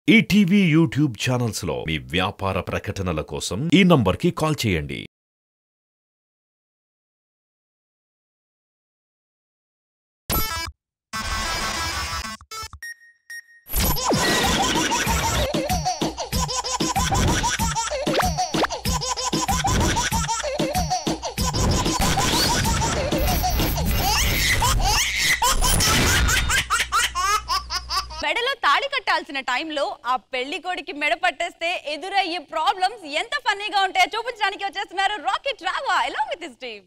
ETV YouTube channels లో మీ వ్యాపార ప్రకటనల కోసం ఈ నంబర్కి కాల్ చేయండి మెడలో తాళి కట్టాల్సిన టైంలో ఆ పెళ్లి కొడికి మెడ పట్టేస్తే ఎదురయ్యే ప్రాబ్లమ్స్ ఎంత ఫన్నీగా ఉంటాయో చూపించడానికి వచ్చేస్తున్నారు రాకెట్ రావా ఎలా విత్ దిస్ టీమ్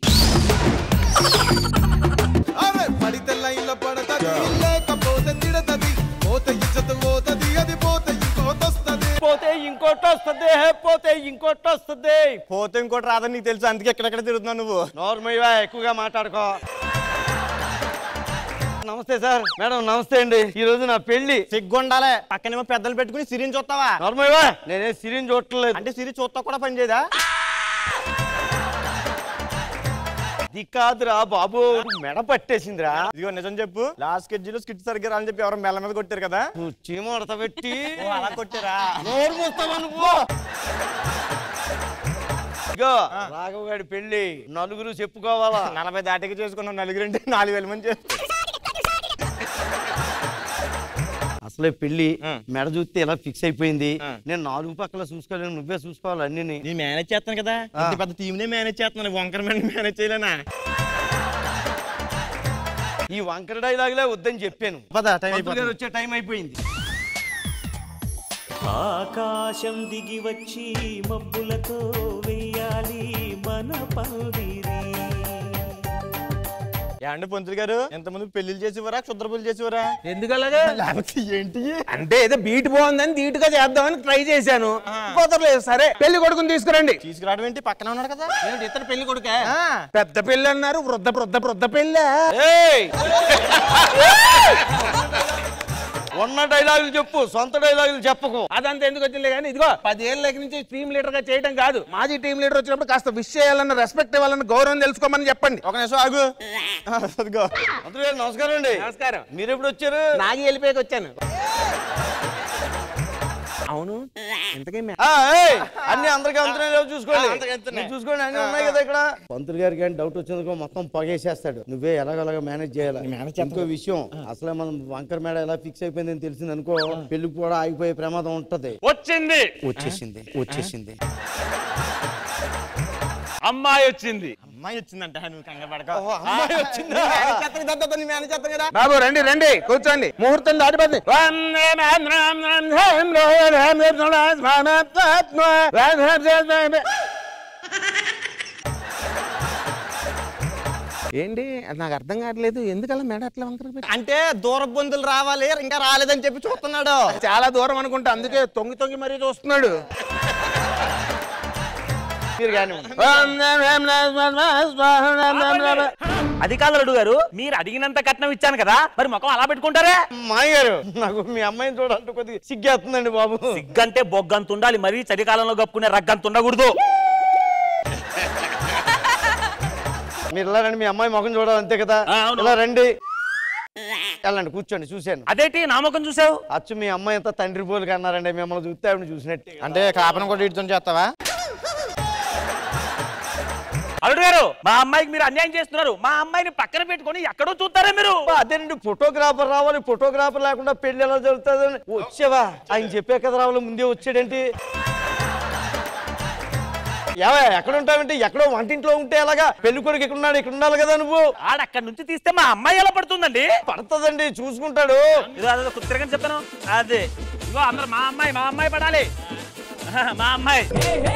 అరే పడితే లైన్ లో పడతది లేకపోతే తిడతది పోతే ఇచ్చత పోతది అది పోతే ఇంకోతొస్తది పోతే ఇంకోటి వస్తుంది పోతే ఇంకోటి వస్తుంది పోతే ఇంకోటి రాదని నీకు తెలుసు అందుకే ఎక్కడెక్కడ తిరుగుతున్నావు నువ్వు నార్మల్గా ఎక్కువగా మాట్లాడుకో నమస్తే సార్ మేడం నమస్తే అండి ఈ రోజు నా పెళ్లి సిగ్గుండాలే పక్కనేమో పెద్దలు పెట్టుకుని సిరిని చూస్తావా నార్మల్గా నేనే సిరిని చూడట్లేదు అంటే సిరి చూస్తా కూడా పని చేయదా అది కాదురా బాబు మెడ పట్టేసిందిరా ఇదిగో నిజం చెప్పు లాస్ట్ స్కెడ్యూల్ స్కిట్ సరిగ్గా రాని చెప్పి ఎవరో మెల్ల మీద కొట్టారు కదా నువ్వు చీమ ఉడత పెట్టి ఓ, అలా కొట్టారా నోరు మూస్తావా నువ్వు ఇగో రాఘవ్ గారి పెళ్లి నలుగురు చెప్పుకోవాలా నలభై దాటికి చేసుకున్నాం నలుగురు అంటే నాలుగు వేల మంది చేస్తారు. అసలే పెళ్లి ఉం. మెడ చూస్తే ఇలా ఫిక్స్ అయిపోయింది ఉం. నేను నాలుగు పక్కల చూసుకోలేను నువ్వే చూసుకోవాలి అన్ని నేను మేనేజ్ చేస్తాను కదా ఇంత పెద్ద టీమ్ నే మేనేజ్ చేస్తున్నాను వంకర మేనేజ్ చేయలేనా ఈ వంకర డైలాగులే వద్దని చెప్పాను పద టైం పంతులు గారు అయిపోతుంది వచ్చే టైం అయిపోయింది ఆకాశం దిగి వచ్చి మబ్బులతో వెయ్యాలి మన పందిరి ఏండి పంతులు గారు ఎంతమంది పెళ్లిళ్ళు చేసేవారా క్షుద్ర పెళ్లి చేసేవారా ఎందుకలాగా లేకపోతే ఏంటి అంటే ఏదో బీట్ బాగుందని ధీటుగా చేద్దామని ట్రై చేశాను కుదరలేదు సరే పెళ్లి కొడుకుని తీసుకురండి తీసుకురావడం ఏంటి పక్కన ఉన్నాడు కదా ఏమిటి ఇతను పెళ్లి కొడుకే పెద్ద పెళ్లి అన్నారు వృద్ధ వృద్ధ వృద్ధ పెళ్ళి ఏయ్! ఉన్న డైలాగులు చెప్పు సొంత డైలాగులు చెప్పకు అదంతా ఎందుకు వచ్చింది కానీ ఇదిగో పదేళ్ళ దగ్గర నుంచి టీమ్ లీడర్ గా చేయడం కాదు మాజీ టీం లీడర్ వచ్చినప్పుడు కాస్త విష్ చేయాలన్న రెస్పెక్ట్ ఇవ్వాలన్న గౌరవం తెలుసుకోమని చెప్పండి ఒక నిమిషం ఆగు ఆ, అదిగో మంత్రి గారు నమస్కారం అండి నమస్కారం మీరు ఎప్పుడు వచ్చారు నాగి వెళ్ళిపోయాక వచ్చాను అవును ఇంతకీ మే- ఆ, ఏయ్! అన్ని అందరికి అంతనే లేవు చూసుకోండి ఆ, అందరికీ అంతనే. మీరు చూసుకోండి అన్ని ఉన్నాయి కదా ఇక్కడ పంతులు గారికి కానీ డౌట్ వచ్చిందికో మొత్తం పొగేసేస్తాడు నువ్వే ఎలాగలాగా మేనేజ్ చేయాలి ఇంకో విషయం అసలే మనం వంకర మేడ ఎలా ఫిక్స్ అయిపోయిందని తెలిసింది అనుకో పెళ్లికి కూడా ఆగిపోయే ప్రమాదం ఉంటది వచ్చింది వచ్చేసింది వచ్చేసింది అమ్మాయి వచ్చింది అమ్మాయి వచ్చిందంట నువ్వు కంగారు పడక అమ్మాయి వచ్చిందా? మేనేజ్ చేస్తాను ఇదంతా నీ మేనేజ్ చేస్తాను కదా బాబు రండి రండి కూర్చోండి ముహూర్తం దాటిపోతుంది ఏంటి అది నాకు అర్థం కావట్లేదు ఎందుకలా మెడ అట్లా వంకర పెట్టి- అంటే దూర బంధువులు రావాలి ఇంకా రాలేదని చెప్పి చూస్తున్నాడు చాలా దూరం అనుకుంటా అందుకే తొంగి తొంగి మరీ చూస్తున్నాడు మీరు కానీ అధికారులు గారు మీరు అడిగినంత కట్నం ఇచ్చాను కదా మరి ముఖం అలా పెట్టుకుంటారే మాయ గారు నాకు మీ అమ్మాయిని చూడాలంటే కొద్దిగా సిగ్గేస్తుందండి బాబు సిగ్గంటే బొగ్గంత ఉండాలి మరీ చలికాలంలో కప్పుకునే రగ్గంత ఉండకూడదు మీరు ఇలా రండి మీ అమ్మాయి ముఖం చూడాలి అంతే కదా ఆ, అవును. ఇలా రండి వెళ్ళండి కూర్చోండి చూశాను అదేంటి నా ముఖం చూసావు అచ్చు మీ అమ్మాయి ఎంత తండ్రి పోలికి అన్నారండి మిమ్మల్ని చూస్తే ఆవిడ చూసినట్టే అంటే కాపనం కూడా ఇటుతో చేస్తావా అల్లుడు గారు మా అమ్మాయికి మీరు అన్యాయం చేస్తున్నారు మా అమ్మాయిని పక్కన పెట్టుకొని ఎక్కడో చూస్తారా మీరు అబ్బా, అదేనండి ఫోటోగ్రాఫర్ రావాలి ఫోటోగ్రాఫర్ లేకుండా పెళ్లి ఎలా జరుగుతుంది వచ్చావా ఆయన చెప్పే కదా రావాలి ముందే వచ్చాడేంటి ఏవా ఎక్కడ ఉంటావంటే ఎక్కడో వంటింట్లో ఉంటే ఎలాగా పెళ్లి కొడుకు ఇక్కడ ఉన్నాడు ఇక్కడ ఉండాలి కదా నువ్వు ఆడ అక్కడి నుంచి తీస్తే మా అమ్మాయి ఎలా పడుతుందండి పడుతుందండి చూసుకుంటాడు ఇదో అదో కుత్తిరగని చెప్పాను అదే ఇగో అందరు మా అమ్మాయి మా అమ్మాయి పడాలి మా అమ్మాయి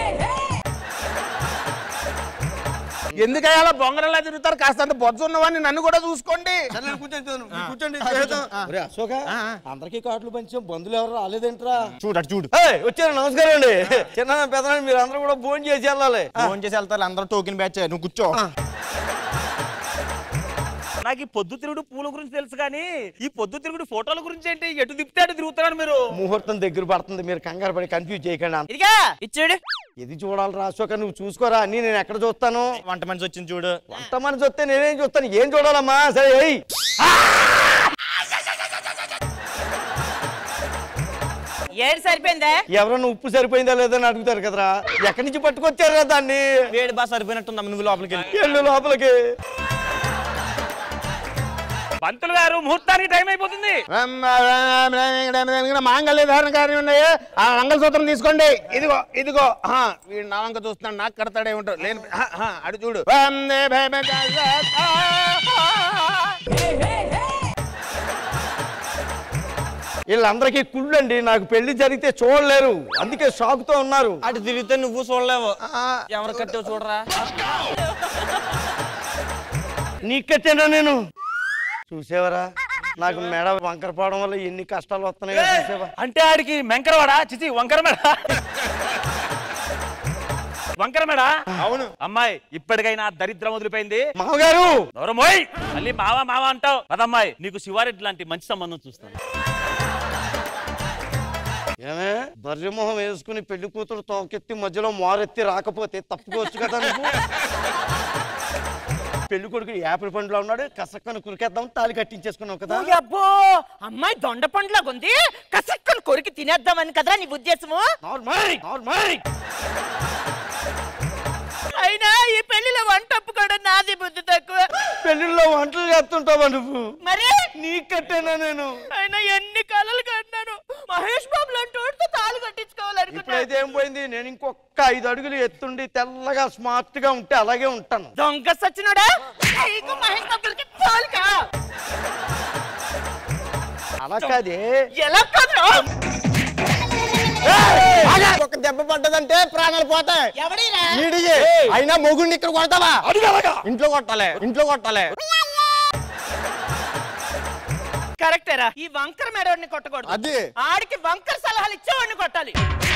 ఎందుకయ్యా అలా బొంగరలా తిరుగుతారు కాస్త అంత బొజ్జు ఉన్నవాడిని నన్ను కూడా చూసుకోండి సర్లే, కూర్చోండి కూర్చోండి ఒరే, అశోక అందరికీ కార్డులు పంచాం బంధువులు ఎవరు రాలేదేంట్రా చూడు అటు చూడు ఏయ్, వచ్చారు నమస్కారం అండి చిన్న పెద్దనాన్ని మీరు అందరూ కూడా ఫోన్ చేసి వెళ్ళాలి ఫోన్ చేసి వెళ్తారు అందరూ టోకెన్ బ్యాచ్ నువ్వు కూర్చో నాకు ఈ పొద్దు తిరుగుడు పూల గురించి తెలుసు కానీ ఈ పొద్దు తిరుగుడు ఫోటోల గురించి ఏంటి ఎటు తిప్పితే అటు తిరుగుతున్నారు మీరు ముహూర్తం దగ్గర పడుతుంది మీరు కంగారు పడి కన్ఫ్యూజ్ చేయకండి ఇదిగా ఇచ్చాడు ఇది చూడాలి రా అశోక నువ్వు చూసుకోరా అన్ని నేను ఎక్కడ చూస్తాను వంట మనిషి వచ్చింది చూడు వంట మనిషి వస్తే నేనేం చూస్తాను ఏం చూడాలమ్మా సరే ఏయ్ ఏడు సరిపోయిందా ఎవరన్నా ఉప్పు సరిపోయిందా లేదా అని అడుగుతారు కదరా ఎక్కడి నుంచి పట్టుకొచ్చారా దాన్ని వేడి బాగా సరిపోయినట్టుందమ్మ నువ్వు లోపలికి వెళ్ళి వెళ్ళు లోపలికి పంతులు గారు ముహూర్తానికి టైం అయిపోతుంది మాంగళ్య ధారణ కార్యం ఉన్నాయి ఆ మంగళసూత్రం తీసుకోండి ఇదిగో ఇదిగో ఆ, వీడు నా వంక చూస్తున్నాడు నాకు కడతాడే ఉంటాడు లేని ఆ, ఆ, అడు చూడు వందే భయభజ వీళ్ళందరికీ కుళ్ళండి నాకు పెళ్లి జరిగితే చూడలేరు అందుకే షాక్ తో ఉన్నారు అటు తిరిగితే నువ్వు చూడలేవు ఎవరు కట్టావు చూడరా నీకెట్టేనా నేను చూసేవరా నాకు మెడ వంకర పోవడం వల్ల ఎన్ని కష్టాలు వస్తున్నాయో చూసేవా అంటే ఆడికి మెంకరవాడా చిచి వంకరమేడ వంకరమేడ అవును అమ్మాయి ఇప్పటికైనా దరిద్రం వదిలిపోయింది మామగారు దూరమోయ్ మళ్ళీ మావా మావా అంటావు అదమ్మాయి నీకు శివారెడ్డి లాంటి మంచి సంబంధం చూస్తాను ఏమే బర్రెమొహం వేసుకుని పెళ్లి కూతురు తోకెత్తి మధ్యలో మారెత్తి రాకపోతే తప్పుకోవచ్చు కదా నువ్వు పెళ్లి కొడుకు యాపిల్ పండులో ఉన్నాడు కసక్కను కురికేద్దాం తాలి కట్టించేసుకున్నావు కదా అబ్బో అమ్మాయి దొండ పండులాగా ఉంది కసక్కని కొరికి తినేద్దామని కదరా నీ ఉద్దేశము నార్మల్ నార్మల్ అయినా ఈ పెళ్లిలో వంట ఒప్పుకోవడం నాది బుద్ధి తక్కువ పెళ్లిలో వంటలు చేస్తుంటావా నువ్వు మరి నీకట్టేనా నేను అయినా ఎన్ని కలలు కన్నాను మహేష్ బాబు లాంటి వాడితో తాళి కట్టించుకోవాలనుకున్నా ఇప్పుడైతే ఏం పోయింది నేను ఇంకొక ఐదు అడుగులు ఎత్తుండి తెల్లగా స్మార్ట్ గా ఉంటే అలాగే ఉంటాను దొంగ సచ్చినోడా నీకు మహేష్ బాబులకి తాళికా అలా కాదే ఎలా కాదు ఒక దెబ్బ పడ్డదంటే ప్రాణాలు పోతాయి ఎవడీరా వీడియే అయినా మొగుడిని ఇక్కడ కొడతావా ఇంట్లో కొట్టాలి ఇంట్లో కొట్టాలి కరెక్టేరా ఈ వంకర మేడవాడిని కొట్టకూడదు అది ఆడికి వంకర సలహాలు ఇచ్చేవాడిని కొట్టాలి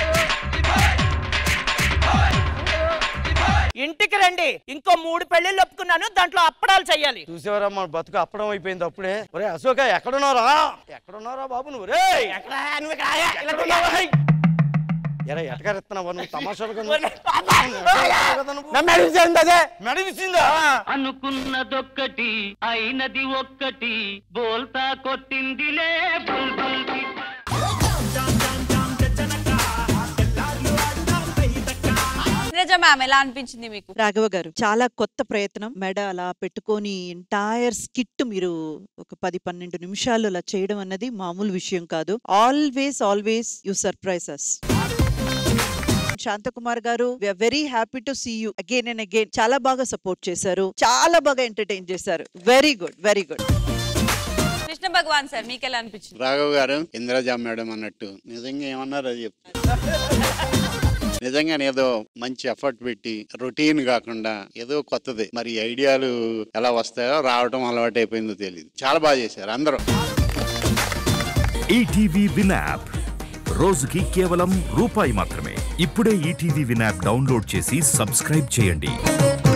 ఇంటికి రండి ఇంకో మూడు పెళ్లిళ్ళు ఒప్పుకున్నాను దాంట్లో అప్పడాలు చెయ్యాలి చూసేవారా మన బతుకు అప్పడం అయిపోయింది అప్పుడే ఒరే అశోక ఎక్కడున్నారా ఎక్కడున్నారా బాబు నువ్వు రే ఎరా ఎటకారెత్తున్నావా నువ్వు తమాషాలుగా నువ్వు అదే మెడవిసిందా అనుకున్నదొక్కటి అయినది ఒక్కటి బోల్తా కొట్టిందిలే బుల్బుల్ పిట్ట. నిజం మ్యామ్ ఎలా అనిపించింది మీకు రాఘవ గారు చాలా కొత్త ప్రయత్నం మెడ అలా పెట్టుకొని ఎంటైర్ స్కిట్ మీరు ఒక పది పన్నెండు నిమిషాలు అలా చేయడం అన్నది మామూలు విషయం కాదు always always you surprise us Shanthakumar garu we're very happy to see you again and again చాలా బాగా సపోర్ట్ చేశారు చాలా బాగా ఎంటర్టైన్ చేశారు very good very good Krishna Bhagavan sir మీకు ఎలా అనిపించింది రాఘవ్ గారు ఇంద్రజా మేడం అన్నట్టు నిజంగా ఏమన్నారు అది చెప్తా నిజంగా ఏదో మంచి ఎఫర్ట్ పెట్టి రొటీన్ కాకుండా ఏదో కొత్తది మరి ఈ ఐడియాలు ఎలా వస్తాయో రావడం అలవాటు అయిపోయిందో తెలియదు చాలా బాగా చేశారు అందరూ ఈటీవీ విన్ యాప్ రోజుకి కేవలం రూపాయి మాత్రమే ఇప్పుడే ఈటీవీ విన్ యాప్ డౌన్లోడ్ చేసి సబ్స్క్రైబ్ చేయండి